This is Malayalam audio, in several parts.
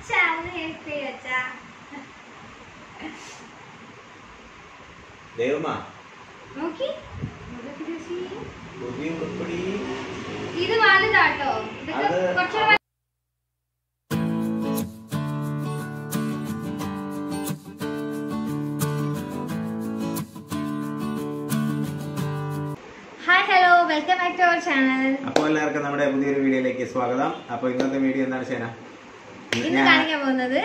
അച്ഛാ ഒന്ന് ഹെൽപ്പ് ചെയ്യ അച്ഛാ ദൈവമാ നോക്കി ഇതൊക്കെ രുചി. പുതിയ ഉരുപ്പടി ഇത് വലുതാട്ടോ ഇതൊക്കെ അത് കുറച്ചുകൂടെ വലു- hi hello welcome back to our channel അപ്പോൾ എല്ലാവർക്കും നമ്മുടെ പുതിയൊരു വീഡിയോയിലേക്ക് സ്വാഗതം അപ്പോൾ ഇന്നത്തെ വീഡിയോ എന്താണ് ശേന ഇന്ന് കാണിക്കാൻ പോകുന്നത്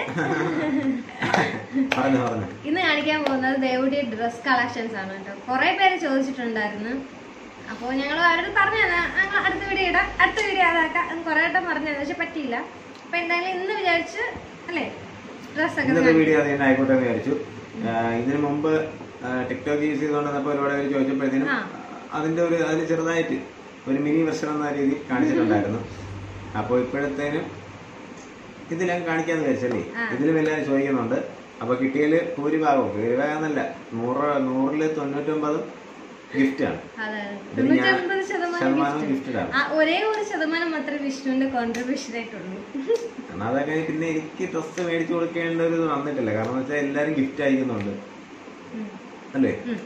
പറഞ്ഞു പറഞ്ഞു ഇന്ന് കാണിക്കാൻ പോകുന്നത് ദേവുടി ഡ്രസ് കളക്ഷൻസ് ആണ് കേട്ടോ കുറെ പേര് ചോദിച്ചിട്ടുണ്ടായിരുന്നു അപ്പോൾ ഞങ്ങൾ അവരോട് പറഞ്ഞു തന്നെ ഞങ്ങൾ അടുത്ത വീഡിയോ ഇടാം അടുത്ത വീഡിയോ അതാക്കാം കുറെ വട്ടം പറഞ്ഞു പക്ഷെ പറ്റിയില്ല അപ്പൊ എന്തായാലും ഇന്ന് വിചാരിച്ച് അല്ലേ ഡ്രസ്സൊക്കെ ഇന്നത്തെ വീഡിയോ അത് തന്നെ ആയിക്കോട്ടെ എന്ന് വിചാരിച്ചു ആ, ഇതിനു മുമ്പ് ആ, ടിക്ടോക്ക് യൂസ് ചെയ്തുകൊണ്ടിരുന്നപ്പോൾ ഒരുപാട് പേര് ചോദിച്ചപ്പോഴത്തേനും ആ. അതിന്റെ ഒരു അതിന് ചെറുതായിട്ട് ഒരു മിനി വെർഷൻ എന്ന രീതി കാണിച്ചിട്ടുണ്ടായിരുന്നു അപ്പോൾ ഇപ്പോഴത്തേനും ഇതിലും കാണിക്കാന്ന് വിചാരിച്ചല്ലേ ആ. ഇതിലും എല്ലാവരും ചോദിക്കുന്നുണ്ട് അപ്പൊ കിട്ടിയതില് ഭൂരിഭാഗവും ഭൂരിഭാഗം എന്നല്ല നൂറ് നൂറില് തൊണ്ണൂറ്റൊമ്പതും ഗിഫ്റ്റാണ് അതെ ഇതിൽ ഞാൻ തൊണ്ണൂറ്റൊമ്പത് ശതമാനം ശതമാനം gift. ഗിഫ്റ്റഡ് ആണ് ആ, ഒരേ ഒരു ശതമാനം മാത്രമേ വിഷ്ണുവിന്റെ കോൺട്രിബ്യൂഷൻ ആയിട്ടുള്ളൂ കാരണം അതൊക്കെ പിന്നെ എനിക്ക് ഡ്രസ്സ് മേടിച്ചു കൊടുക്കേണ്ട ഒരു ഇത് വന്നിട്ടില്ല കാരണം എന്ന് വെച്ചാൽ എല്ലാരും ഗിഫ്റ്റ് അയക്കുന്നുണ്ട് ഉം. അല്ലേ ഉം.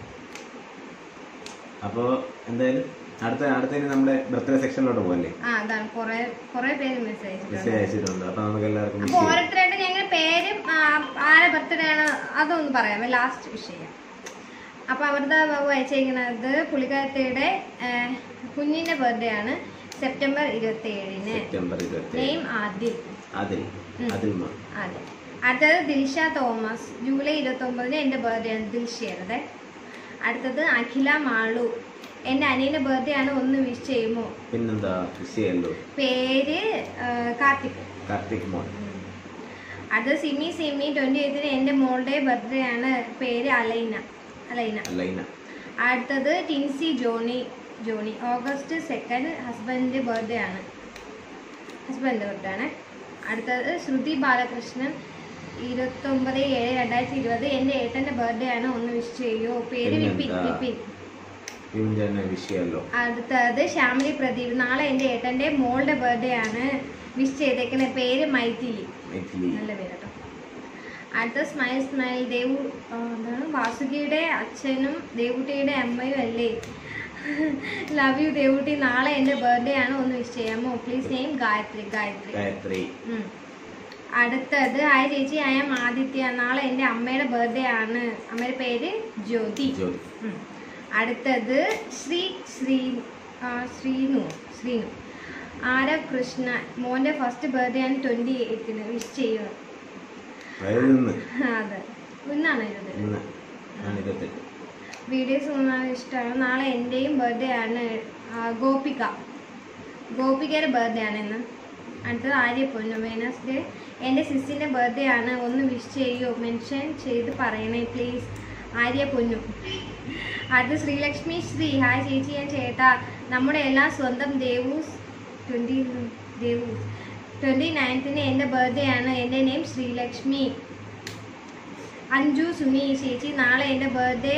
അപ്പോ എന്തായാലും അടുത്ത അടുത്ത ഇനി നമ്മുടെ ബർത്ത്ഡേ സെക്ഷനിലോട്ട് പോകല്ലേ ആ അതാണ് കുറെ കുറെ പേര് മെസ്സേജ് മെസ്സേജ് അയച്ചിട്ടുണ്ട് അപ്പൊ നമുക്ക് എല്ലാവർക്കും അപ്പൊ wish ചെയ്യാം. ഓരോരുത്തരായിട്ട് ഞങ്ങൾ പേരും ആ, ആരെ ബർത്ത്ഡേ ആണ് അതൊന്ന് പറയാം ലാസ്റ്റ് വിഷ് ചെയ്യാം അപ്പൊ അവരുടെ ബാബു അയച്ചേക്കുന്നത് പുള്ളിക്കാരത്തിയുടെ ആ, കുഞ്ഞിന്റെ ബർത്ത്ഡേ ആണ് സെപ്റ്റംബർ ഇരുപത്തി ഏഴിന് സെപ്റ്റംബർ ഇരുപത്തി നെയിം ആദിൽ അതിൽ ഉം. അതിൽ മാ. അതെ അടുത്തത് ദിൽഷ തോമസ് ജൂലൈ ഇരുപത്തി ഒമ്പതിന് എൻ്റെ ബർത്ത്ഡേ ആണ് ദിൽഷയുടെ അടുത്തത് അഖില മാളു എൻ്റെ അനിയൻ്റെ ബർത്ത്ഡേ ആണ് ഒന്ന് വിഷ് ചെയ്യുമോ പിന്നെന്താ വിഷയല്ലോ പേര് ആ, കാർത്തിക് കാർത്തിക് മോൻ അടുത്തത് സിമി സിമി ട്വൻറ്റി എയ്ത്തിന് എൻ്റെ മോളുടെ ബർത്ത്ഡേ ആണ് പേര് അലൈന അലൈന ലൈന അടുത്തത് ടിൻസി ജോണി ജോണി ഓഗസ്റ്റ് സെക്കൻഡ് ഹസ്ബൻഡിൻ്റെ ബർത്ത്ഡേ ആണ് ഹസ്ബൻഡിൻ്റെ ബർത്ത്ഡേ ആണ് അടുത്തത് ശ്രുതി ബാലകൃഷ്ണൻ ഇരുപത്തൊമ്പത് ഏഴ് രണ്ടായിരത്തി ഇരുപത് എൻ്റെ ഏട്ടൻ്റെ ബർത്ത്ഡേ ആണ് ഒന്ന് വിഷ് ചെയ്യൂ പേര് വിപിൻ പിന്നെന്താ? വിപിൻ ഇവന്റെ തന്നെ വിഷയല്ലോ അടുത്തത് ശ്യാമിലി പ്രദീപ് നാളെ എൻ്റെ ഏട്ടൻ്റെ മോളുടെ ബർത്ത്ഡേ ആണ് വിഷ് ചെയ്തേക്കുന്ന പേര് മൈഥിലി മൈഥിലി നല്ല പേര് കേട്ടോ അടുത്ത സ്മൈൽ സ്മൈൽ ദേവു ആ, എന്താണ് വാസുകിയുടെ അച്ഛനും ദേവുട്ടിയുടെ അമ്മയും അല്ലേ ലവ് യു ദേവുട്ടി നാളെ എൻ്റെ ബർത്ത്ഡേ ആണ് ഒന്ന് വിഷ് ചെയ്യാമോ പ്ലീസ് നെയിം ഗായത്രി ഗായത്രി ഗായത്രി ഉം. അടുത്തത് ഹായ് ചേച്ചി ഐ എം ആദിത്യ നാളെ എൻ്റെ അമ്മയുടെ ബർത്ത്ഡേ ആണ് അമ്മയുടെ പേര് ജ്യോതി ജ്യോതി ഉം. അടുത്തത് ശ്രീ ശ്രീ ആ, ശ്രീനു ശ്രീനു ആരവ് കൃഷ്ണ മോൻ്റെ ഫസ്റ്റ് ബർത്ത്ഡേ ആണ് ട്വൻറ്റി എയ്ത്തിന് വിഷ് ചെയ്യുക അതായത് ഇന്ന് അതെ ഇന്നാണ് ഇത് ഇന്ന് ആണ് ഇരുപത്തെട്ട് വീഡിയോസ് കാണാൻ ഇഷ്ടമാണ് നാളെ എൻ്റെയും ബർത്ത്ഡേ ആണ് ആ, ഗോപിക ഗോപികയുടെ ബർത്ത്ഡേ ആണ് ഇന്ന് അടുത്തത് ആര്യ പൊന്നു വെനസ്ഡേ എൻ്റെ സിസ്സിൻ്റെ ബർത്ത്ഡേ ആണ് ഒന്ന് വിഷ് ചെയ്യൂ മെൻഷൻ ചെയ്ത് പറയണേ പ്ലീസ് ആര്യ പൊന്നു അടുത്ത ശ്രീലക്ഷ്മി ശ്രീ ഹായ് ചേച്ചി ഞാൻ ചേട്ടാ നമ്മുടെ എല്ലാ സ്വന്തം ദേവൂസ് ട്വൻറ്റി ദേവൂസ് ട്വൻറ്റി നയൻത്തിന് എൻ്റെ ബർത്ത്ഡേ ആണ് എൻ്റെ നെയിം ശ്രീലക്ഷ്മി അഞ്ജു സുനി ചേച്ചി നാളെ എൻ്റെ ബർത്ത്ഡേ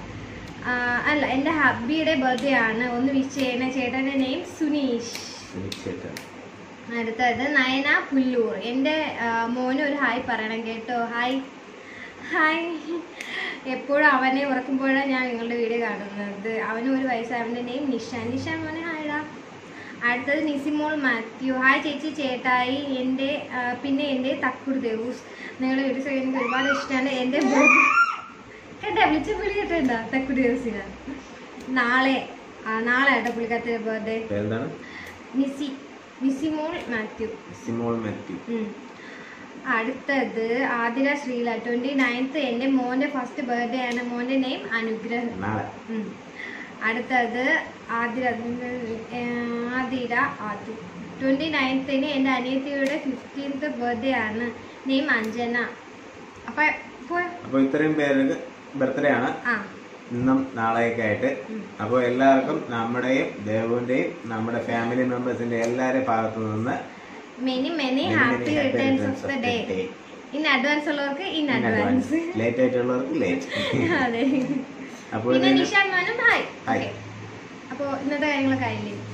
അല്ല എൻ്റെ ഹബ്ബിയുടെ ബർത്ത്ഡേ ആണ് ഒന്ന് വിഷ് ചെയ്യണേ ചേട്ടൻ്റെ നെയിം സുനീഷ് സുനിശ്ചേട്ടൻ അടുത്തത് നയന പുല്ലൂർ എൻ്റെ ആ, മോന് ഒരു ഹായ് പറയണം കേട്ടോ ഹായ് ഹായ് എപ്പോഴും അവനെ ഉറക്കുമ്പോഴാണ് ഞാൻ നിങ്ങളുടെ വീഡിയോ കാണുന്നത് അവന് ഒരു വയസ്സ് അവൻ്റെ നെയിം നിഷാൻ നിഷാൻ മോനെ ഹായടാ അടുത്തത് നിസിമോൾ മാത്യു ഹായ് ചേച്ചി ചേട്ടായി എൻ്റെ ആ, പിന്നെ എൻ്റെ തക്കുർ ദേവൂസ് നിങ്ങളുടെ വീഡിയോസ് എനിക്ക് ഒരുപാട് ഇഷ്ടമാണ് എൻ്റെ കേട്ടാ വിളിച്ച പുള്ളി കേട്ടോ തക്കുർ ദേവൂസിന് നാളെ ആ, നാളെ കേട്ടോ പുള്ളിക്കാരുടെ ബർത്ത്ഡേ പേരെന്താണ് നിസി നിസിമോൾ മാത്യു സിമോൾ മാത്യു ഉം. അടുത്തത് ആതിര ശ്രീല ട്വന്റി നയൻത്ത് എൻ്റെ മോൻ്റെ ഫസ്റ്റ് ബർത്ത്ഡേ ആണ് മോൻ്റെ നെയിം അനുഗ്രഹ് നാളെ ഉം. അടുത്തത് ആതിര ഏർ, ആതിര ആദി ട്വന്റി നയൻത്തിന് എൻ്റെ അനിയത്തിയുടെ ഫിഫ്റ്റീൻത്ത് ബർത്ത്ഡേ ആണ് നെയിം അഞ്ജന അപ്പൊ പോയോ? അപ്പൊ ഇത്രയും പേർക്ക് ബർത്ത്ഡേ ആണ് ആ ഇന്നും നാളെയൊക്കെ ആയിട്ട് ഉം. അപ്പോൾ എല്ലാവർക്കും നമ്മുടെയും ദേവുവിന്റെയും നമ്മുടെ ഫാമിലി മെമ്പേഴ്സിന്റെ എല്ലാവരുടെ ഭാഗത്തു നിന്ന് many many many, happy many happy returns returns of the of day the day. In advance ഉള്ളവർക്ക് in In advance. Advance Late ആയിട്ടുള്ളവർക്ക് late അതെ അപ്പോൾ പിന്നെ ഇതിന് നിഷാൻ മാനും ഹായ് Hi. ഓക്കെ അപ്പോൾ ഇന്നത്തെ കാര്യങ്ങളൊക്കെ ആയില്ലേ അപ്പൊ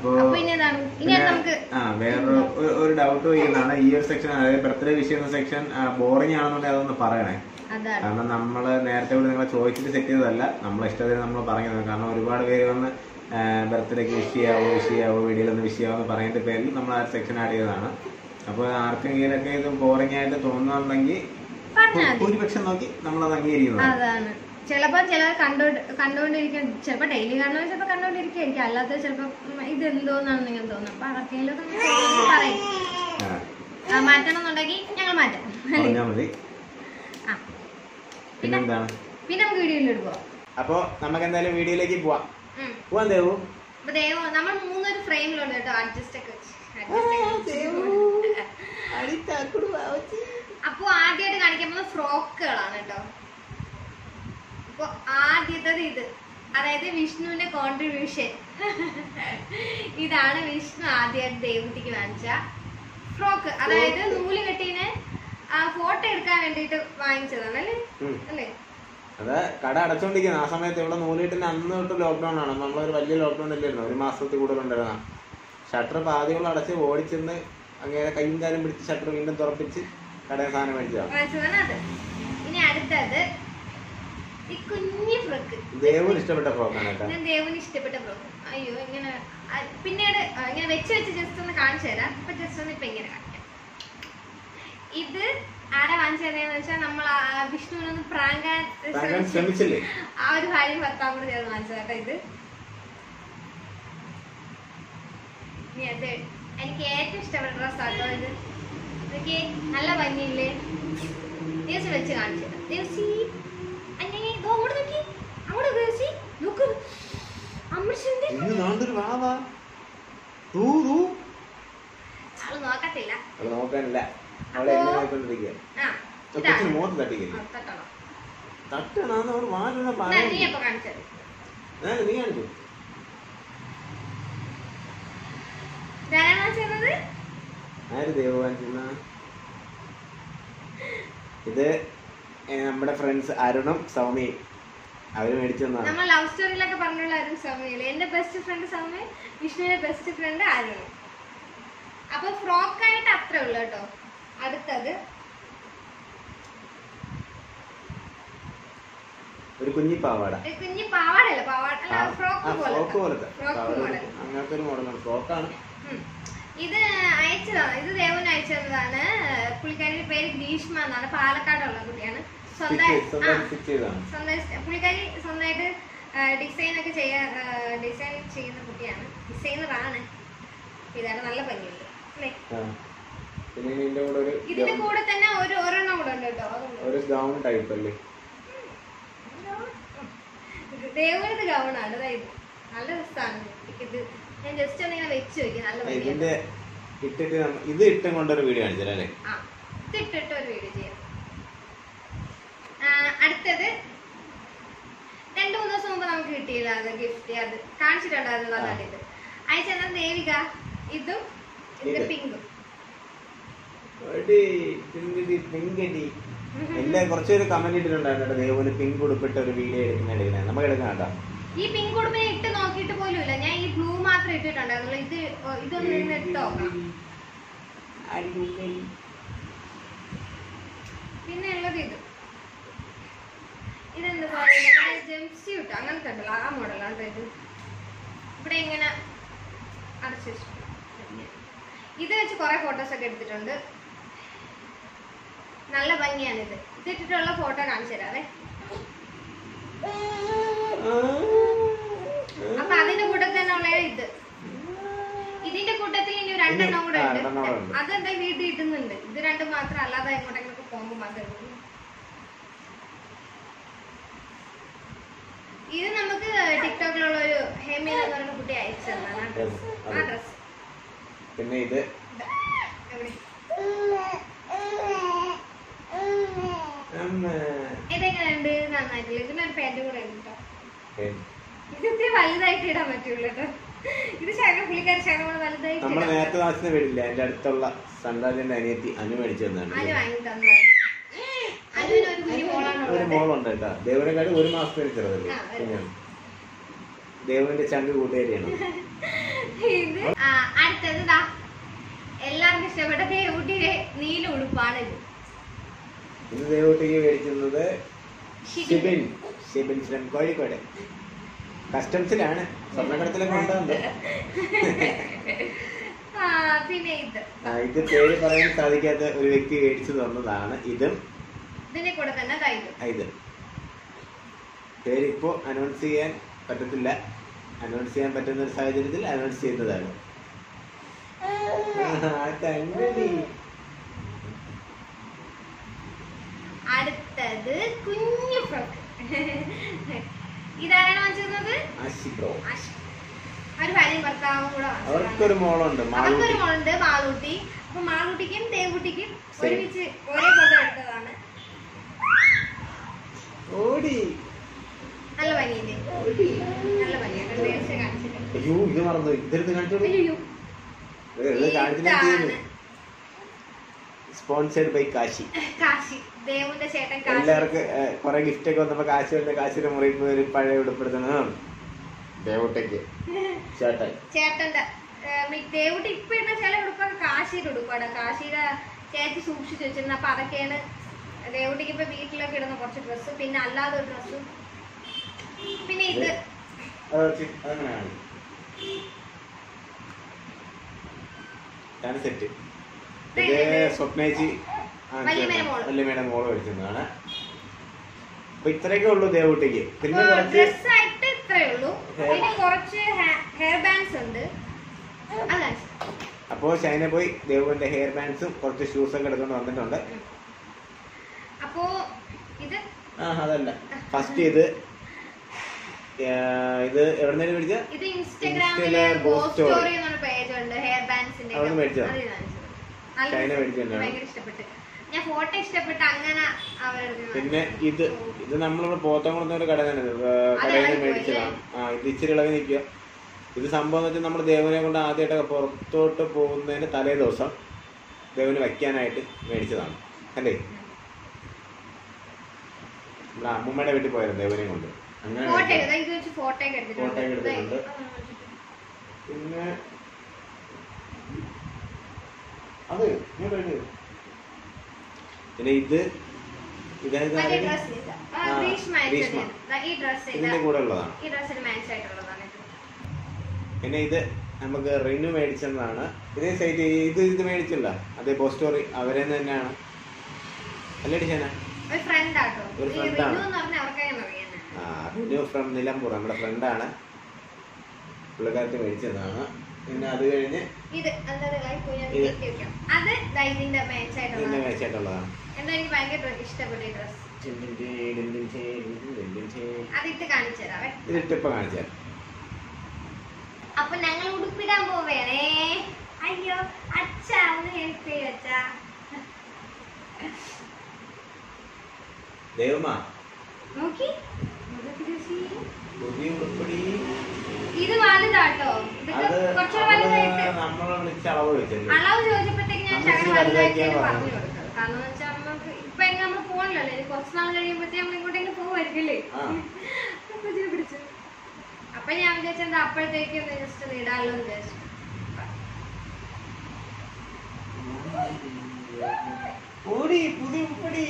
അപ്പോ അപ്പൊ ഇനി എന്താണ് ഇനി പിന്നെ, നമുക്ക് ആ വേറൊരു ഒരു- ഒരു ഡൗട്ട് ചോദിക്കുന്നതാണ് ഈ ഒരു സെക്ഷൻ അതായത് ബർത്ത്ഡേ വിഷ് ചെയ്യുന്ന സെക്ഷൻ ബോറിംഗ് ആണെന്നുണ്ടെങ്കിൽ അതൊന്ന് പറയണേ അതാണ് കാരണം നമ്മൾ നേരത്തെ ഇവിടെ നിങ്ങളെ ചോദിച്ചിട്ട് സെറ്റ് ചെയ്തതല്ല നമ്മളെ ഇഷ്ടത്തിന് നമ്മൾ പറഞ്ഞത് കാരണം ഒരുപാട് പേര് വന്ന് ബർത്ത്ഡേക്ക് വിഷ് ചെയ്യാവോ വിഷ് ചെയ്യാവോ വീഡിയോയിൽ ഒന്ന് വിഷ് ചെയ്യാവോ എന്ന് പറയുന്ന പേരിൽ നമ്മൾ ആ സെക്ഷൻ ആഡ് ചെയ്തതാണ് അപ്പോൾ ആർക്കെങ്കിലൊക്കെ ഇത് ബോറിംഗ് ആയിട്ട് തോന്നുന്നുണ്ടെങ്കിൽ പറഞ്ഞാൽ മതി ഭൂരിപക്ഷം നോക്കി നമ്മളത് അംഗീകരിക്കുന്നതാണ് അതാണ് ചിലപ്പോ ചിലർ കണ്ടോണ്ട് കണ്ടോണ്ടിരിക്കാൻ ചിലപ്പോ ഡെയിലി കാണുമ്പോൾ ചിലപ്പോ കണ്ടോണ്ടിരിക്കും അല്ലാത്ത ചിലപ്പോ ഉം, ഇത് എന്തോന്നാണ് നിങ്ങൾ തോന്നുന്നത് അപ്പൊ ആർക്കെങ്കിലും ഒക്കെ ഒന്ന് പറയും ആ, ആ, മാറ്റണം എന്നുണ്ടെങ്കിൽ ഞങ്ങൾ മാറ്റാം അല്ലേ പറഞ്ഞാൽ മതി ആ പിന്നെന്താണ് പിന്നെ നമുക്ക് വീഡിയോയിൽ പോവാം അപ്പോൾ നമുക്ക് എന്തായാലും വീഡിയോയിലേക്ക് പോവാം ഉം. പോവാൻ ദേവു അപ്പൊ ദേവോ നമ്മൾ മൂന്നൊരു ഫ്രെയിമിലുണ്ട് കേട്ടോ അഡ്ജസ്റ്റ് ഒക്കെ വെച്ച്. Adjust ഒക്കെ വെച്ച്. അപ്പൊ ആദ്യമായിട്ട് കാണിക്കാൻ പോകുന്ന ഫ്രോക്കുകളാണ് കേട്ടോ അപ്പൊ ആദ്യത്തത് ഇത് അതായത് വിഷ്ണുവിന്റെ കോൺട്രിബ്യൂഷൻ ഇതാണ് വിഷ്ണു ആദ്യമായിട്ട് ദേവൂട്ടിക്ക് വാങ്ങിച്ച ഫ്രോക്ക് അതായത് നൂല് കെട്ടീന് ഫോട്ടോ എടുക്കാൻ വേണ്ടിയിട്ട് വാങ്ങിച്ചതാണ് അല്ലേ ഉം. അല്ലേ അത് കട അടച്ചോണ്ടിരിക്കുന്നത് ആ സമയത്ത് ഇവിടെ നൂലിട്ടിന് അന്ന് തൊട്ട് ലോക്ക്ഡൌൺ ആണ് നമ്മളൊരു വലിയ ലോക്ക്ഡൌൺ ഇല്ലായിരുന്നു ഒരു മാസത്തിൽ കൂടുതൽ ഉണ്ടായിരുന്ന ഷട്ടർ പാതികൾ അടച്ച് ഓടിച്ചെന്ന് അങ്ങനെ കയ്യും കാലും പിടിച്ച് ഷട്ടർ വീണ്ടും തുറപ്പിച്ച് കടയിൽ സാധനം മേടിച്ചതാണ് വാങ്ങിച്ചതാണ് അത് ഇനി അടുത്തത് ഈ കുഞ്ഞി ഫ്രോക്ക് ദേവന് ഇഷ്ടപ്പെട്ട ഫ്രോക്കാണ് കേട്ടോ ഞാൻ ദേവന് ഇഷ്ടപ്പെട്ട ഫ്രോക്ക് അയ്യോ ഇങ്ങനെ ആ, പിന്നീട് ആ, ഇങ്ങനെ വെച്ച് വെച്ച് ജസ്റ്റ് ഒന്ന് കാണിച്ചു തരാം ഇപ്പൊ ജസ്റ്റ് ഒന്ന് ഇപ്പൊ ഇങ്ങനെ കാണിക്കാം ഇത് ആരെ വാങ്ങിച്ചു തരാന്ന് വെച്ചാൽ നമ്മൾ ആ വിഷ്ണുവിനൊന്ന് പ്രാങ്കാൻ താങ്കൾ ശ്രമിച്ചില്ലേ ആ ഒരു കാര്യം ഭർത്താവ് കൂടെ ചേർന്ന് വാങ്ങിച്ചത് കേട്ടോ ഇത് ഇനി അത് എനിക്ക് ഏറ്റവും ഇഷ്ടപ്പെട്ട ഡ്രസ് ആട്ടോ ഇത് ഇതൊക്കെ നല്ല ഭംഗിയില്ലേ ദിവസം വെച്ച് കാണിച്ചു തരാം ദിവസി അങ്ങനെ ഇതോ അങ്ങോട്ട് നോക്കി അങ്ങോട്ട് ദിവസി നോക്ക് അമ്മച്ചിന്റെ ഇന്ന് നാണ്ടൊരു വാവാ തൂ തൂ ആള് നോക്കത്തില്ല അത് നോക്കാനില്ല അവിടെ എന്നെ നോക്കിക്കൊണ്ടിരിക്കുക ആ കൊച്ചിന് ഇതാണ് മുഖത്ത് തട്ടിക്കില്ല ആ, തട്ടണം തട്ടണാന്ന് അവർ വാലുള്ള എന്നാ പറയാൻ നീ എപ്പോ കാണിച്ചത് നീ കാണിച്ചു ധാരാളം വാങ്ങിച്ചത് ആര് ദേവകാഞ്ചന ഇത് ഏ, നമ്മുടെ ഫ്രണ്ട്സ് അരുണും സൗമ്യയും അവര് മേടിച്ചു തന്നതാണ് നമ്മൾ ലവ് സ്റ്റോറിയിലൊക്കെ പറഞ്ഞുള്ള ആരും സൗമ്യയില് എന്റെ ബെസ്റ്റ് ഫ്രണ്ട് സൗമ്യ വിഷ്ണുവിന്റെ ബെസ്റ്റ് ഫ്രണ്ട് ആരുണ് അപ്പൊ ഫ്രോക്ക് ആയിട്ട് അത്രേ ഉള്ളു കേട്ടോ അടുത്തത് ഒരു കുഞ്ഞി പാവാട ഒരു കുഞ്ഞി പാവാടല്ല പാവാട അല്ല ആ, ഫ്രോക്ക് ആ, ഫ്രോക്ക് പോലത്തെ പോലത്തെ ഫ്രോക്ക് പാവാട മോഡൽ അങ്ങനത്തെ ഒരു മോഡലാണ് ഫ്രോക്കാണ് ഉം. ഇത് അയച്ചതാണ് ഇത് ദേവൻ അയച്ചതാണ് പുള്ളിക്കാരിയുടെ പേര് ഗ്രീഷ്മ എന്നാണ് പാലക്കാടുള്ള കുട്ടിയാണ് സ്വന്തം ആ സ്റ്റിച്ച് ചെയ്താണ് സ്വന്തം പുള്ളിക്കാരി സ്വന്തമായിട്ട് ഡിസൈൻ ഒക്കെ ചെയ്യാൻ ഡിസൈൻ ചെയ്യുന്ന കുട്ടിയാണ് ഡിസൈനറാണ് ഇതാണ് നല്ല ഭംഗിയുണ്ട് അല്ലേ ആ. പിന്നെ ഇതിന്റെ കൂടെ ഒരു ഇതിന്റെ കൂടെ തന്നെ ഒരു ഒരെണ്ണം കൂടെ ഉണ്ട് കേട്ടോ അതുണ്ട് ഒരു ഗൗൺ ടൈപ്പ് അല്ലേ ദേവനത് ഗൗണാണ് അതായത് നല്ല രസമാണ് ഇത് ഞാൻ ജസ്റ്റ് ഒന്ന് ഇങ്ങനെ വെച്ച് നോക്കി നല്ല ഭംഗിയാണ് ഇതിന്റെ ഇട്ടിട്ട് നമ്മ- ഇത് ഇട്ടും കൊണ്ടൊരു വീഡിയോ കാണിച്ചല്ലേ ആ ഇതിട്ടിട്ട് ഒരു വീഡിയോ ചെയ്യാം ആ, അടുത്തത് രണ്ടു മൂന്ന് ദിവസം മുമ്പ് നമുക്ക് കിട്ടിയതാണ് ഗിഫ്റ്റ് അത് കാണിച്ചിട്ടുണ്ടായിരുന്നു അതാണ് ഇത് അയച്ചത് ദേവിക ഇതും ഇത് ഇത്. പിങ്കും എല്ലാ കുറച്ചൊരു കമന്റ് ഇട്ടിട്ടുണ്ടായിരുന്നു കേട്ടോ ദേവുന് പിങ്ക് ഉടുപ്പിട്ട് ഒരു വീഡിയോ എടുക്കുന്നുണ്ടെങ്കിൽ നമുക്ക് എടുക്കാം കേട്ടോ ഈ പിങ്ക് ഉടുപ്പിനെ ഇട്ട് നോക്കിയിട്ട് പോലും ഇല്ല ഞാൻ ഈ ബ്ലൂ മാത്രം ഇട്ടിട്ടുണ്ടായിരുന്നുള്ളൂ ഇത് ഓ, ഇതൊന്ന് ഇന്ന് ഇട്ട് നോക്കാം പിന്നെ ഉള്ളത് ഇത് ഇതെന്താ പറയുക ജംസ്യൂട്ട് അങ്ങനത്തെ ഉണ്ടല്ലോ ആ മോഡലാണ് ഇത് ഇവിടെ ഇങ്ങനെ അടച്ചു വെച്ചിട്ടുണ്ട് ഇത് വെച്ച് കുറെ ഫോട്ടോസ് ഒക്കെ എടുത്തിട്ടുണ്ട് നല്ല ഭംഗിയാണ് ഇത് ഇതിട്ടിട്ടുള്ള ഫോട്ടോ കാണിച്ചു തരാവേ അപ്പൊ അതിന്റെ കൂട്ടത്തിൽ തന്നെ ഉള്ള ഇത് ഇതിന്റെ കൂട്ടത്തിൽ ഇനി രണ്ടെണ്ണം കൂടെ ആ, ഉണ്ട് രണ്ടെണ്ണം കൂടെ ഉണ്ട്. അതെന്താ വീട്ടിൽ ഇട്ടുന്നുണ്ട് ഇത് രണ്ടും മാത്രം അല്ലാതെ എങ്ങോട്ടെങ്കിലും പോകുമ്പോൾ മാത്രമേ ഉള്ളൂ ഇത് നമുക്ക് ടിക്ടോക്കിലുള്ള ഒരു ഹെമിൻ എന്ന് പറയുന്ന കുട്ടി അയച്ചു തന്നതാണ് ആ Yes, ഡ്രസ് ആ അതെ. ഡ്രസ് പിന്നെ ഇത് എവിടെ അമ്മ. ഇതെങ്ങനെയുണ്ട് നന്നായിട്ടില്ല ഇതിനൊരു പാൻറ് കൂടെ ഉണ്ട് കേട്ടോ ഏ, ഇത് ഇത്തിരി വലുതായിട്ട് ഇടാൻ പറ്റുള്ളൂ കേട്ടോ ഇത് ശക പുള്ളിക്കാരി ശകം കൂടെ വലുതായിട്ട് നമ്മള് ഇടാം. നേരത്തെ താമസിക്കുന്ന വീടില്ല എന്റെ അടുത്തുള്ള സൺരാജിന്റെ അനിയത്തി അനു മേടിച്ചു തന്നാണ് ആര് വാങ്ങി തന്നതാണ് അനുവിന് ഒരു കുഞ്ഞു ഒരു മോളാണുള്ളത് മോളുണ്ട് കേട്ടോ ദേവനെക്കാട് ഒരു മാസത്തിന് ചെറുതല്ലേ ആ, ഒരു കുഞ്ഞാണ് ദേവന്റെ ചങ്ക് കൂട്ടുകാരിയാണ് ഇത് ആ, അടുത്തത് ദാ എല്ലാവർക്കും ഇഷ്ടപ്പെട്ട ദേവുട്ടിയുടെ നീല ഉടുപ്പാണ് ഇത് ഇത് ദേവൂട്ടിക്ക് മേടിക്കുന്നത് ഷിബിൻ. ഷിബിൻ ഷിബിൻ ഫ്രം കോഴിക്കോട് കസ്റ്റംസിലാണ് സ്വർണ്ണക്കടത്തിലൊക്കെ ഉണ്ടാകുന്നത് ആ, പിന്നെ ഇത് ആ, ഇത് പേര് പറയാൻ സാധിക്കാത്ത ഒരു വ്യക്തി മേടിച്ചു തന്നതാണ് ഇതും ഇതിന്റെ കൂടെ തന്നെ ദാ ഇത് ആ, ഇത് പേരിപ്പോ അനൗൺസ് ചെയ്യാൻ പറ്റത്തില്ല അനൗൺസ് ചെയ്യാൻ പറ്റുന്ന ഒരു സാഹചര്യത്തിൽ അനൗൺസ് ചെയ്യുന്നതാണ് ആ, കണ്ണടി. അടുത്തത് കുഞ്ഞു ഫ്രോക്ക് ഇതാരാണ് വാങ്ങിച്ചിരുന്നത് ആശി ബ്രോ ആശ. ഒരു ഭാര്യയും ഭർത്താവും കൂടെ വാങ്ങിച്ചതാണ്. അവർക്കൊരു മോളുണ്ട് അവർക്കൊരു മാളൂട്ടി മോളുണ്ട് മാളൂട്ടി അപ്പൊ മാളൂട്ടിക്കും ദേവുട്ടിക്കും ശരി. ഒരുമിച്ച് ഒരേപോലെ എടുത്തതാണ് ഓടി നല്ല പനിയില്ലേ ഓടി നല്ല പനിയാണ് നേരത്തെ കാണിച്ചിട്ട് അയ്യോ ഇത് മറന്നു ഇതെടുത്ത് കാണിച്ചോളൂ അയ്യോ ഇത് കാണിച്ചിട്ട് സ്പോൺസേഡ് ബൈ കാശി കാശി ദേവുന്റെ ചേട്ടൻ കാശി എല്ലാവർക്കും കുറെ ഗിഫ്റ്റ് ഒക്കെ വന്നപ്പോ കാശി വന്ന കാശിയുടെ മുറിയിൽ പോയി ഒരു പഴയ ഉടുപ്പെടുത്തണം ദേവട്ടയ്ക്ക് ചേട്ടൻ ചേട്ടന്റെ ഏഹ്, മി- ദേവുട്ടി ഇപ്പൊ ഇടുന്ന ചില ഉടുപ്പൊക്കെ കാശിയുടെ ഉടുപ്പാണ് കാശിയുടെ ചേച്ചി സൂക്ഷിച്ചു വെച്ചിരുന്നത് അപ്പൊ അതൊക്കെയാണ് ദേവുട്ടിക്ക് ഇപ്പൊ വീട്ടിലൊക്കെ ഇടുന്ന കുറച്ച് ഡ്രസ്സ് പിന്നെ അല്ലാതെ ഒരു ഡ്രസ്സും പിന്നെ ഇത് അത് വെച്ച് അതങ്ങനെയാണ് ഇതാണ് സെറ്റ് ഇത് സ്വപ്നേച്ചി വല്യമ്മയുടെ മോള്. വല്യമ്മയുടെ മോള് മേടിച്ചതാണ് അപ്പൊ ഇത്രയൊക്കെ ഉള്ളൂ ദേവൂട്ടിക്ക് പിന്നെ കുറച്ച് ഡ്രസ് ആയിട്ട് ഇത്രയേ ഉള്ളൂ പിന്നെ കുറച്ച് ഹെയർ ബാൻഡ്സ് ഉണ്ട് അത് കാണിച്ചു അപ്പോ ഷൈന പോയി ദേവുവിന്റെ ഹെയർ ബാൻഡ്സും കുറച്ച് ഷൂസ് ഒക്കെ എടുത്തുകൊണ്ട് വന്നിട്ടുണ്ട് അപ്പോ ഇത് ആ അതല്ല ഫസ്റ്റ് ഇത് ആ, ഇത് എവിടെ നിന്ന് മേടിച്ച ഇത് ഇൻസ്റ്റഗ്രാമില് ഇൻസ്റ്റയിലെ ഗോ Ghost Story. സ്റ്റോറി എന്നൊരു പേജ് ഉണ്ട് ഹെയർ ബാൻഡ്സിന്റെ അവിടുന്ന് മേടിച്ചതാ? ചൈന മേടിച്ചതന്നെയാണ്. ഭയങ്കര ഇഷ്ടപ്പെട്ട് ഞാൻ ഫോട്ടോ ഇഷ്ടപ്പെട്ട് അങ്ങനെ അവരുടെ പിന്നെ ഇത് ഇത് നമ്മളിവിടെ പോത്തംകുളത്ത് ഒരു കട തന്നെ അത് കടയിൽ നിന്ന് ഇളകി മേടിച്ചതാണ് ആ ഇത് ഇച്ചിരി ഇളകി നിൽക്കുക ഇത് സംഭവം എന്ന് വെച്ചാൽ നമ്മൾ ദേവനെ കൊണ്ട് ആദ്യമായിട്ടൊക്കെ പുറത്തോട്ട് പോകുന്നതിന് തലേ ദിവസം ദേവന് വയ്ക്കാനായിട്ട് മേടിച്ചതാണ് അല്ലേ നമ്മുടെ അമ്മൂമ്മയുടെ വീട്ടിൽ പോയായിരുന്നു ദേവനെയും കൊണ്ട് അങ്ങനെ ഫോട്ടോ മേടിച്ചതാണ്. എടുത്താൽ ഇത് വെച്ച് ഫോട്ടോ ഒക്കെ എടുത്തിട്ടുണ്ട് Photo ഒക്കെ ദേ, എടുത്തിട്ടുണ്ട്. അതാണ് വെച്ചിട്ട്. പിന്നെ അത് ഇങ്ങോട്ട് വരൂ. പിന്നെ ഇത് ഇതായത് മറ്റേ ആരുടെ? ഡ്രസ് ഇത് ആ, ആ, ഗ്രീഷ്മ ഗ്രീഷ്മ. അയച്ചത്. ദാ ഈ ഡ്രസ് ഇത് ഇതിന്റെ കൂടെ ഉള്ളതാണ് ഈ ഡ്രസ്സിന് മാച്ച് ആയിട്ടുള്ളതാണ് ഇത് പിന്നെ ഇത് നമുക്ക് റിനു മേടിച്ചതാണ് ഇതേ സൈറ്റ് ഇത് ഇത് മേടിച്ചില്ല അതേ പോസ്റ്റോറി അവരെ തന്നെയാണ് അല്ലേ ഡിഷാന ഒരു ഫ്രണ്ട് ആട്ടോ ഒരു ഈ friend റിനു ആണ്. എന്ന് പറഞ്ഞാൽ അവർക്കങ്ങനെ അറിയാനാണ് ആ റിനു ഫ്രം നിലമ്പൂർ നമ്മുടെ ഫ്രണ്ടാണ് പുള്ളിക്കാരത്ത് മേടിച്ചതാണ് പിന്നെ അത് കഴിഞ്ഞ് ഇത് എന്താ പോയി ഞാൻ ഇത്. നീട്ടി വെക്കാം അത് ദാ ഇതിന്റെ മാച്ച് ഇതിന്റെ ആയിട്ടുള്ളതാണ് മേച്ചായിട്ടുള്ളതാണ് എന്താ എനിക്ക് ഭയങ്കര ഇഷ്ടപ്പെട്ട ഈ ഡ്രസ് അതിട്ട് കാണിച്ചു തരാവേ ഇതിട്ടിപ്പോ കാണിച്ചാൽ അപ്പൊ ഞങ്ങൾ ഉടുപ്പിടാൻ പോവേണേ അയ്യോ അച്ഛാ ഒന്ന് ഹെൽപ്പ് ചെയ്യോ അച്ഛാ ദേവമാ നോക്കി ഇതൊക്കെ രസി. പുതിയ ഉടുപ്പടി ഇത് വലുതാട്ടോ ഇതൊക്കെ അത് കുറച്ചുകൂടെ വലുതായിട്ട് നമ്മളെ വിളിച്ച് അളവ് വെച്ചല്ലേ അളവ് ചോദിച്ചപ്പോഴത്തേക്ക് ഞാൻ നമ്മൾ ശകലം ഇച്ചിരി വലുതാക്കിയാണ് വലുതാക്കിയാ പറഞ്ഞു കൊടുത്തത് കാരണം എന്ന് വെച്ചാൽ നമുക്ക് ഇപ്പൊ എങ്ങനെ നമ്മൾ പോകണല്ലോ ഇനി കുറച്ച് നാൾ കഴിയുമ്പോഴത്തേ നമ്മൾ ഇങ്ങോട്ടെങ്കിലും പോകുമായിരിക്കില്ലേ ആ. അപ്പൊ ഇതിനെ പിടിച്ചു അപ്പൊ ഞാൻ വിചാരിച്ചത് അപ്പോഴത്തേക്ക് ജസ്റ്റ് ഒന്ന് ഇടാമല്ലോ എന്ന് വിചാരിച്ചു ഓടി പുതിയ ഉപ്പടി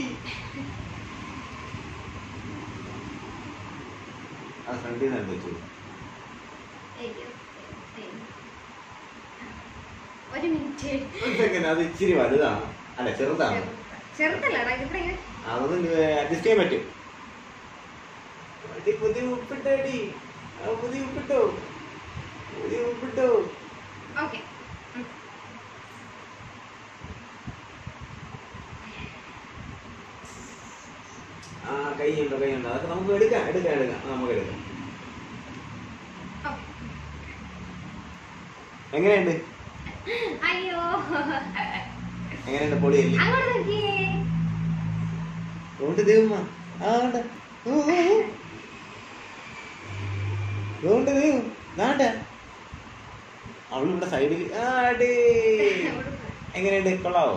ആ ഫ്രണ്ടിൽ നിന്ന് വെച്ചു അയ്യോ. അയ്യോ. ഒരു മിനിറ്റ് ഒരു സെക്കൻഡ് അത് ഇച്ചിരി വലുതാണ് അല്ല ചെറുതാണ് ചെറുതല്ലടാ ഇതിപ്പോ ഇങ്ങനെ അതൊന്നും അഡ്ജസ്റ്റ് ചെയ്യാൻ പറ്റും അടി പുതിയ ഉപ്പിട്ടടി ആ പുതിയ ഉപ്പിട്ടോ പുതിയ ഉപ്പിട്ടോ ഓക്കെ ആ കൈയുണ്ടോ കൈയുണ്ടോ അതൊക്കെ നമുക്ക് എടുക്കാം എടുക്കാം എടുക്കാം ആ, നമുക്ക് എടുക്കാം എങ്ങനെയുണ്ട് അയ്യോ എങ്ങനെയുണ്ട് പൊളിയല്ലേ അങ്ങോട്ട് നോക്കിയേ അതുകൊണ്ട് ദൈവമ്മ ആ ഉണ്ട് അതുകൊണ്ട് ദൈവം നാണ്ട അവളിവിടെ സൈഡിൽ ആടേ എങ്ങനെയുണ്ട് കൊള്ളാവോ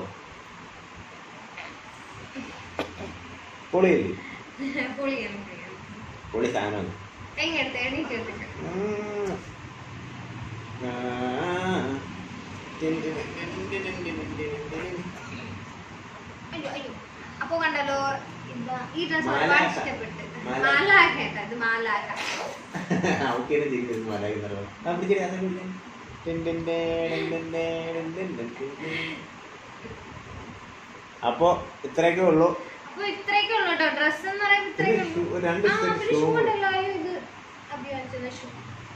പൊളിയല്ലേ പൊളിയാണ് പൊളിയാണ് പൊളി സാധനമാണ് എങ്ങെടുത്ത് എണീറ്റ് എടുത്തിട്ട് ഉം. ആ. ടിൻ ടിൻ ടിൻ ടിൻ ടിൻ ടിൻ ടിൻ ടിൻ. അയ്യോ അയ്യോ അപ്പൊ കണ്ടല്ലോ ഇതാ ഈ ഡ്രസ് മാലാഖ. ഒരുപാട് ഇഷ്ടപ്പെട്ട് മാലാഖ. മാലാഖ കേട്ടോ ഇത് മാലാഖ അവക്കേനെ ചിരിക്കുന്നത് മലയാളം ആ പിടിക്കടി അതെ പിടിക്കടി ടിൻ ടിൻ ടിൻ ടിൻ ടിൻ ടിൻ ടിൻ ടിൻ ടിൻ. അപ്പോ ഇത്രയൊക്കെ ഉള്ളൂ അപ്പൊ ഇത്രയൊക്കെ ഉള്ളു കേട്ടോ ഡ്രസ് എന്ന് പറയുമ്പോ ഇത്രയൊക്കെ ഇത് ഉള്ളൂ ഷൂ- രണ്ട് ആ set പിന്നെ shoe. ഷൂ ഉണ്ടല്ലോ അയ്യോ ഇത് അഭിയാനിച്ചത് ഷൂ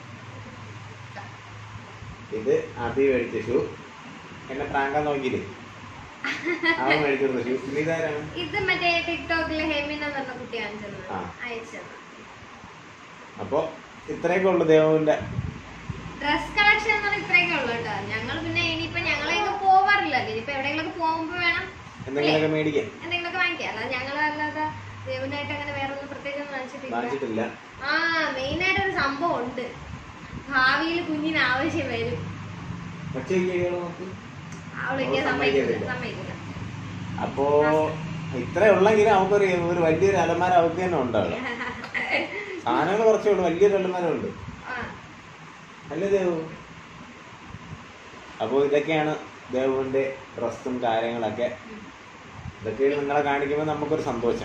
ഇത് അഭി മേടിച്ച ഷൂ എന്നെ പ്രാങ്കാൻ നോക്കിയില്ലേ അവൻ മേടിച്ചു കൊടുത്ത ഷൂ പിന്നെ ഇതാരാണ് ഇത് മറ്റേ ടിക്ടോക്കിലെ ഹെമിന എന്ന് പറഞ്ഞ കുട്ടി അയച്ചത് ആ. അയച്ചത് അപ്പോ ഇത്രയൊക്കെ ഉള്ളു ദേവുവിന്റെ ഡ്രസ് കളക്ഷൻ എന്ന് പറഞ്ഞാൽ ഇത്രയൊക്കെ ഉള്ളു കേട്ടോ ഞങ്ങൾ പിന്നെ ഇനിയിപ്പോ ഞങ്ങളെയൊക്കെ പോവാറില്ല ഇനിയിപ്പോ എവിടെയെങ്കിലും പോകുമ്പോ വേണം എന്തെങ്കിലുമൊക്കെ മേടിക്കാൻ എന്തെങ്കിലുമൊക്കെ വാങ്ങിക്കാം അല്ലാതെ ഞങ്ങൾ അല്ലാതെ ദേവനായിട്ട് അങ്ങനെ വേറെ ഒന്നും പ്രത്യേകിച്ച് ഒന്നും വാങ്ങിച്ചിട്ടില്ല വാങ്ങിച്ചിട്ടില്ല ആ മെയിൻ ആയിട്ട് ഒരു സംഭവം ഉണ്ട് ഭാവിയിൽ കുഞ്ഞിന് ആവശ്യം വരും പക്ഷേ ഈ ചെടികൾ നോക്ക് അവളിക്ക് അവൾ സമ്മതിക്കില്ല സമ്മതിക്കത്തില്ല. സമ്മതിക്കില്ല അപ്പോ ഇത്ര ഉള്ളെങ്കിലും അവക്കൊരു ഒരു വലിയൊരു അലമാര അവക്ക് തന്നെ ഉണ്ട് അവിടെ സാധനങ്ങൾ കുറച്ചേ ഉള്ളൂ വലിയൊരു അലമാര ഉണ്ട് ആ അല്ലേ ദേവു അപ്പോൾ ഇതൊക്കെയാണ് ദേവുവിന്റെ ഡ്രസ്സും കാര്യങ്ങളൊക്കെ ഇതൊക്കെ നിങ്ങളെ കാണിക്കുമ്പോൾ നമുക്കൊരു സന്തോഷം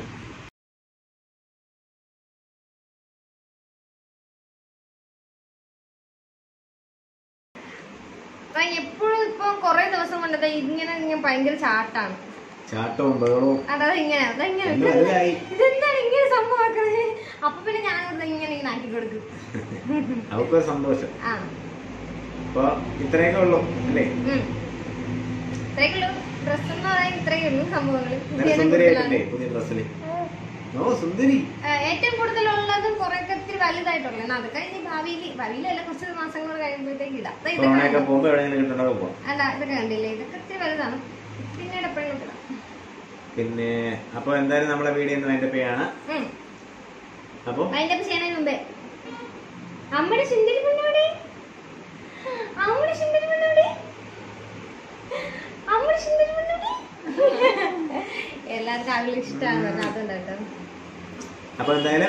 അപ്പൊ എപ്പോഴും ഇപ്പൊ കൊറേ ദിവസം കൊണ്ട് ദേ ഇങ്ങനെ ഇങ്ങനെ ഭയങ്കര ചാട്ടാണ് ചാട്ടവും ബഹളവും അതായത് ഇങ്ങനെ അതെങ്ങനെ എന്ത് വലുതായി ഇതെന്താണ് ഇങ്ങനെ സംഭവമാക്കണേ അപ്പൊ പിന്നെ ഞാൻ ഇവിടെ ഇങ്ങനെ ഇങ്ങനെ ആക്കി കൊടുക്കും അവക്കൊരു സന്തോഷം ആ അപ്പൊ ഇത്രയൊക്കെ ഉള്ളൂ അല്ലേ ഉം. ഇത്രയൊക്കെയുള്ളൂ ഡ്രസ് എന്ന് പറയാൻ ഇത്രയൊക്കെയുള്ളൂ സംഭവങ്ങൾ നല്ല സുന്ദരിയായിട്ടില്ലേ പുതിയ ഡ്രസ്സിൽ ഓ സുന്ദരി ഏറ്റവും കൂടുതലുള്ളതും കുറെയൊക്കെ ഇത്തിരി വലുതായിട്ടുള്ളത് എന്നാ അത് കഴിഞ്ഞ് ഭാവിയിൽ ഭാവിയിലല്ല കുറച്ച് മാസങ്ങൾ കഴിയുമ്പോഴത്തേക്ക് ഇതാ ദേ ഇതൊക്കെ കൊറോണയൊക്കെ കണ്ടോ? പോകുമ്പോ എവിടെയെങ്കിലും കിട്ടണ്ടോ പോവാം അല്ല ഇതൊക്കെ കണ്ടില്ലേ ഇതൊക്കെ ഇത്തിരി വലുതാണ് പിന്നീട് എപ്പോഴും ഇടാം പിന്നെ അപ്പൊ എന്തായാലും നമ്മളെ വീഡിയോ ഒന്ന് വൈൻഡപ്പ് ചെയ്യാണ് അപ്പൊ അതിന്റെ ചെയ്യണതിന് മുമ്പേ അമ്മയുടെ സുന്ദരി പെണ്ണോടെ അമ്മയുടെ സുന്ദരി പെണ്ണോടെ അമ്മയുടെ സുന്ദരി പെണ്ണോടെ എല്ലാവർക്കും അവള് ഇഷ്ടമാണ് അതുകൊണ്ട് കേട്ടോ അപ്പൊ എന്തായാലും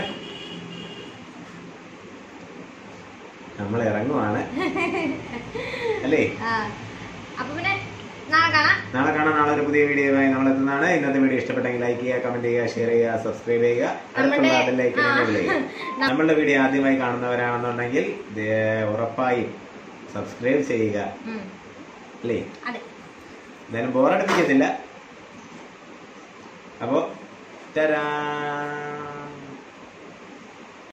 നമ്മൾ ഇറങ്ങുവാണ് അല്ലേ ആ അപ്പൊ പിന്നെ നാളെ കാണാം നാളെ കാണാൻ നാളെ ഒരു പുതിയ വീഡിയോയുമായി നമ്മൾ എത്തുന്നതാണ് ഇന്നത്തെ വീഡിയോ ഇഷ്ടപ്പെട്ടെങ്കിൽ ലൈക്ക് ചെയ്യുക കമന്റ് ചെയ്യുക ഷെയർ ചെയ്യുക സബ്സ്ക്രൈബ് ചെയ്യുക അടുത്തുള്ള നമ്മുടെ- ബെല്ലൈക്കൻ ആ. എനേബിൾ ചെയ്യുക നമ്മളുടെ വീഡിയോ ആദ്യമായി കാണുന്നവരാണെന്നുണ്ടെങ്കിൽ ദേ ഉറപ്പായും സബ്സ്ക്രൈബ് ചെയ്യുക ഉം. അല്ലേ അതെ എന്തായാലും ബോറടിപ്പിക്കത്തില്ല അപ്പോ തരാ